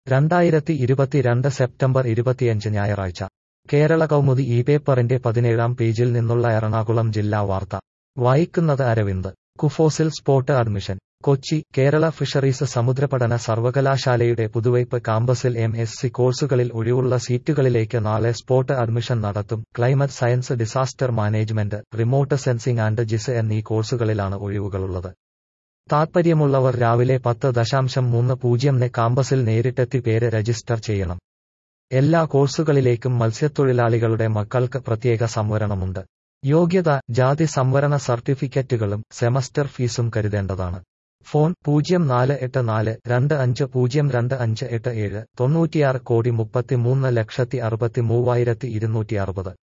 രണ്ടായിരത്തി ഇരുപത്തിരണ്ട് സെപ്റ്റംബർ ഇരുപത്തിയഞ്ച് ഞായറാഴ്ച കേരള കൗമുദി ഈ പേപ്പറിന്റെ പതിനേഴാം പേജിൽ നിന്നുള്ള എറണാകുളം ജില്ലാ വാർത്ത വായിക്കുന്നത് അരവിന്ദ് കുഫോസിൽ spot admission Kochi Kerala fisheries സമുദ്രപഠന സർവകലാശാലയുടെ പുതുവൈപ്പ് കാമ്പസിൽ എം എസ് സി കോഴ്സുകളിൽ ഒഴിവുള്ള സീറ്റുകളിലേക്ക് നാളെ സ്പോട്ട് അഡ്മിഷൻ നടത്തും climate science disaster management remote sensing and GIS എന്നീ കോഴ്സുകളിലാണ് ഒഴിവുകളുള്ളത് താൽപ്പര്യമുള്ളവർ രാവിലെ പത്ത് ദശാംശം മൂന്ന് പൂജ്യംന് കാമ്പസിൽ നേരിട്ടെത്തി പേര് രജിസ്റ്റർ ചെയ്യണം എല്ലാ കോഴ്സുകളിലേക്കും മത്സ്യത്തൊഴിലാളികളുടെ മക്കൾക്ക് പ്രത്യേക സംവരണമുണ്ട് യോഗ്യത ജാതി സംവരണ സർട്ടിഫിക്കറ്റുകളും സെമസ്റ്റർ ഫീസും കരുതേണ്ടതാണ് ഫോൺ പൂജ്യം നാല് എട്ട് നാല് രണ്ട് അഞ്ച് പൂജ്യം രണ്ട് അഞ്ച് എട്ട് ഏഴ് തൊണ്ണൂറ്റിയാറ് കോടി മുപ്പത്തിമൂന്ന് ലക്ഷത്തി അറുപത്തി മൂവായിരത്തി ഇരുന്നൂറ്റി അറുപത്